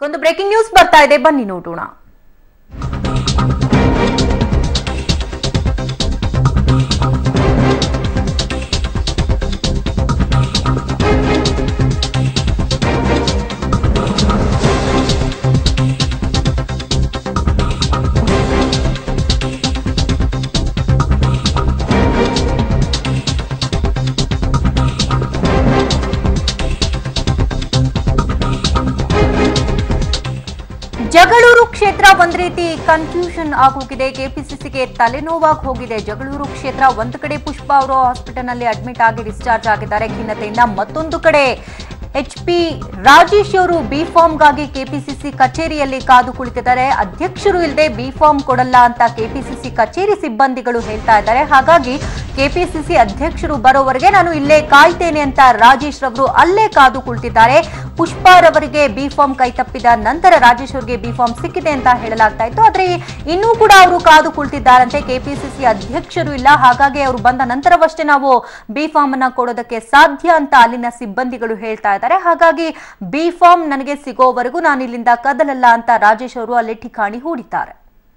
ಒಂದು breaking news ಬರ್ತಾ ಇದೆ ಬನ್ನಿ ನೋಡೋಣ ಜಗಳೂರು ಕ್ಷೇತ್ರ ಒಂದ್ ರೀತಿ ಕನ್ಫ್ಯೂಷನ್ ಆಗೋಗಿದೆ ಕೆಪಿಸಿಸಿಗೆ ತಲೆನೋವಾಗಿ ಹೋಗಿದೆ ಜಗಳೂರು ಕ್ಷೇತ್ರ ಒಂದು ಕಡೆ ಪುಷ್ಪ ಅವರು ಹಾಸ್ಪಿಟಲ್ ನಲ್ಲಿ ಅಡ್ಮಿಟ್ ಆಗಿ ಡಿಸ್ಚಾರ್ಜ್ ಆಗಿದ್ದಾರೆ ಖಿನ್ನತೆಯಿಂದ ಮತ್ತೊಂದು ಕಡೆ ಎಚ್ ಪಿ ರಾಜೇಶ್ ಅವರು ಬಿ ಫಾರ್ಮ್ಗಾಗಿ ಕೆಪಿಸಿಸಿ ಕಚೇರಿಯಲ್ಲಿ ಕಾದು ಕುಳಿತಿದ್ದಾರೆ ಅಧ್ಯಕ್ಷರು ಇಲ್ಲದೆ ಬಿ ಫಾರ್ಮ್ ಕೊಡಲ್ಲ ಅಂತ ಕೆಪಿಸಿಸಿ ಕಚೇರಿ ಸಿಬ್ಬಂದಿಗಳು ಹೇಳ್ತಾ ಇದ್ದಾರೆ ಹಾಗಾಗಿ ಕೆಪಿಸಿಸಿ ಅಧ್ಯಕ್ಷರು ಬರೋವರೆಗೆ ನಾನು ಇಲ್ಲೇ ಕಾಯ್ತೇನೆ ಅಂತ ರಾಜೇಶ್ ರವರು ಅಲ್ಲೇ ಕಾದು ಕುಳಿತಿದ್ದಾರೆ ಪುಷ್ಪಾರವರಿಗೆ ಬಿ ಫಾರ್ಮ್ ಕೈ ತಪ್ಪಿದ ನಂತರ ರಾಜೇಶ್ ಅವರಿಗೆ ಬಿ ಫಾರ್ಮ್ ಸಿಕ್ಕಿದೆ ಅಂತ ಹೇಳಲಾಗ್ತಾ ಇತ್ತು ಆದ್ರೆ ಇನ್ನೂ ಕೂಡ ಅವರು ಕಾದು ಕುಳಿತಿದ್ದಾರಂತೆ ಕೆಪಿಸಿಸಿ ಅಧ್ಯಕ್ಷರು ಇಲ್ಲ ಹಾಗಾಗಿ ಅವರು ಬಂದ ನಂತರವಷ್ಟೇ ನಾವು ಬಿ ಫಾರ್ಮ್ ಅನ್ನ ಕೊಡೋದಕ್ಕೆ ಸಾಧ್ಯ ಅಂತ ಅಲ್ಲಿನ ಸಿಬ್ಬಂದಿಗಳು ಹೇಳ್ತಾ ಇದ್ದಾರೆ ಹಾಗಾಗಿ ಬಿ ಫಾರ್ಮ್ ನನಗೆ ಸಿಗೋವರೆಗೂ ನಾನು ಇಲ್ಲಿಂದ ಕದಲಲ್ಲ ಅಂತ ರಾಜೇಶ್ ಅವರು ಅಲ್ಲಿ ಠಿಕಾಣಿ ಹೂಡಿದ್ದಾರೆ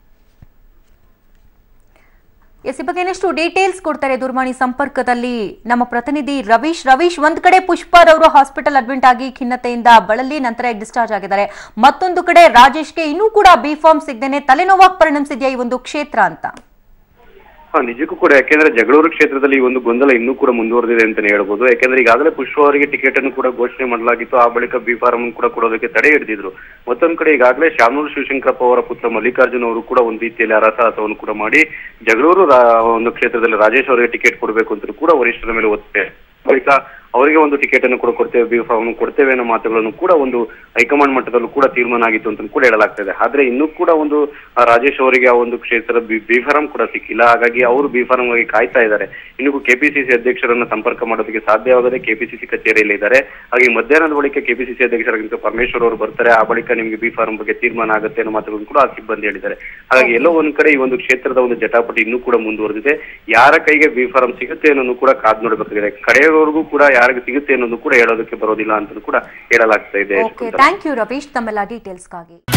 ಎಸ್ ಈ ಬಗ್ಗೆ ಇನ್ನಷ್ಟು ಡೀಟೇಲ್ಸ್ ಕೊಡ್ತಾರೆ ದೂರವಾಣಿ ಸಂಪರ್ಕದಲ್ಲಿ ನಮ್ಮ ಪ್ರತಿನಿಧಿ ರವೀಶ್ ರವೀಶ್ ಒಂದ್ ಕಡೆ ಪುಷ್ಪಾರವರು ಹಾಸ್ಪಿಟಲ್ ಅಡ್ಮಿಟ್ ಆಗಿ ಖಿನ್ನತೆಯಿಂದ ಬಳಲಿ ನಂತರ ಡಿಸ್ಚಾರ್ಜ್ ಆಗಿದ್ದಾರೆ ಮತ್ತೊಂದು ಕಡೆ ರಾಜೇಶ್ಗೆ ಇನ್ನೂ ಕೂಡ ಬಿ ಫಾರ್ಮ್ ಸಿಗದೇನೆ ತಲೆನೋವಾಗಿ ಪರಿಣಮಿಸಿದ್ಯಾ ಈ ಒಂದು ಕ್ಷೇತ್ರ ಅಂತ ಹಾ ನಿಜಕ್ಕೂ ಕೂಡ ಯಾಕೆಂದ್ರೆ ಜಗಳೂರು ಕ್ಷೇತ್ರದಲ್ಲಿ ಈ ಒಂದು ಗೊಂದಲ ಇನ್ನೂ ಕೂಡ ಮುಂದುವರೆದಿದೆ ಅಂತಾನೆ ಹೇಳ್ಬೋದು ಯಾಕೆಂದ್ರೆ ಈಗಾಗಲೇ ಪುಷ್ಪ ಅವರಿಗೆ ಟಿಕೆಟ್ ಅನ್ನು ಕೂಡ ಘೋಷಣೆ ಮಾಡಲಾಗಿತ್ತು ಆ ಬಳಿಕ ಬಿ ಫಾರಂ ಕೂಡ ಕೊಡೋದಕ್ಕೆ ತಡೆ ಹಿಡಿದಿದ್ರು ಮತ್ತೊಂದ್ ಕಡೆ ಈಗಾಗಲೇ ಶಾಮನೂರು ಶಿವಶಂಕರಪ್ಪ ಅವರ ಪುತ್ರ ಮಲ್ಲಿಕಾರ್ಜುನ್ ಅವರು ಕೂಡ ಒಂದು ರೀತಿಯಲ್ಲಿ ಅರಸಾಹಸವನ್ನು ಕೂಡ ಮಾಡಿ ಜಗಳೂರು ರಾ- ಒಂದು ಕ್ಷೇತ್ರದಲ್ಲಿ ರಾಜೇಶ್ ಅವರಿಗೆ ಟಿಕೆಟ್ ಕೊಡಬೇಕು ಅಂತ ಕೂಡ ವರಿಷ್ಠರ ಮೇಲೆ ಒತ್ತೆ ಬಳಿಕ ಅವರಿಗೆ ಒಂದು ಟಿಕೆಟ್ ಅನ್ನು ಕೂಡ ಕೊಡ್ತೇವೆ ಬಿ ಫಾರ್ಮ್ ಕೊಡ್ತೇವೆ ಅನ್ನೋ ಮಾತುಗಳನ್ನು ಕೂಡ ಒಂದು ಹೈಕಮಾಂಡ್ ಮಟ್ಟದಲ್ಲೂ ಕೂಡ ತೀರ್ಮಾನ ಆಗಿತ್ತು ಅಂತ ಕೂಡ ಹೇಳಲಾಗ್ತಾ ಇದೆ ಆದ್ರೆ ಇನ್ನೂ ಕೂಡ ಒಂದು ಆ, ರಾಜೇಶ್ ಅವರಿಗೆ ಆ ಒಂದು ಕ್ಷೇತ್ರ ಬಿ ಬಿ ಫಾರಂ ಕೂಡ ಸಿಕ್ಕಿಲ್ಲ ಹಾಗಾಗಿ ಅವರು ಬಿ ಫಾರಂ ಆಗಿ ಕಾಯ್ತಾ ಇದ್ದಾರೆ ಇನ್ನು ಕೆಪಿಸಿಸಿ ಅಧ್ಯಕ್ಷರನ್ನ ಸಂಪರ್ಕ ಮಾಡೋದಕ್ಕೆ ಸಾಧ್ಯವಾಗದೆ ಕೆಪಿಸಿಸಿ ಕಚೇರಿಯಲ್ಲಿ ಇದ್ದಾರೆ ಹಾಗೆ ಮಧ್ಯಾಹ್ನದ ಬಳಿಕ ಕೆಪಿಸಿಸಿ ಅಧ್ಯಕ್ಷರಾಗಿದ್ದ ಪರಮೇಶ್ವರ್ ಅವರು ಬರ್ತಾರೆ ಆ ಬಳಿಕ ನಿಮಗೆ ಬಿ ಫಾರಂ ಬಗ್ಗೆ ತೀರ್ಮಾನ ಆಗುತ್ತೆ ಅನ್ನೋ ಮಾತುಗಳನ್ನು ಕೂಡ ಆ ಸಿಬ್ಬಂದಿ ಹೇಳಿದ್ದಾರೆ ಹಾಗಾಗಿ ಎಲ್ಲೋ ಒಂದ್ ಕಡೆ ಈ ಒಂದು ಕ್ಷೇತ್ರದ ಒಂದು ಜಟಾಪಟಿ ಇನ್ನೂ ಕೂಡ ಮುಂದುವರೆದಿದೆ ಯಾರ ಕೈಗೆ ಬಿ ಫಾರಂ ಸಿಗುತ್ತೆ ಅನ್ನೋದು ಕೂಡ ಕಾದ್ ನೋಡಬೇಕಾಗಿದೆ ಕಡೆಯವರೆಗೂ ಕೂಡ ಯಾರಿಗೆ ಸಿಗುತ್ತೆ ಅನ್ನೋದು ಕೂಡ ಹೇಳೋದಕ್ಕೆ ಬರೋದಿಲ್ಲ ಅಂತ ಕೂಡ ಹೇಳಲಾಗ್ತಾ ಇದೆ ಓಕೆ ಥ್ಯಾಂಕ್ ಯು ರವೀಶ್ ತಮ್ಮೆಲ್ಲ ಡೀಟೇಲ್ಸ್ಗಾಗಿ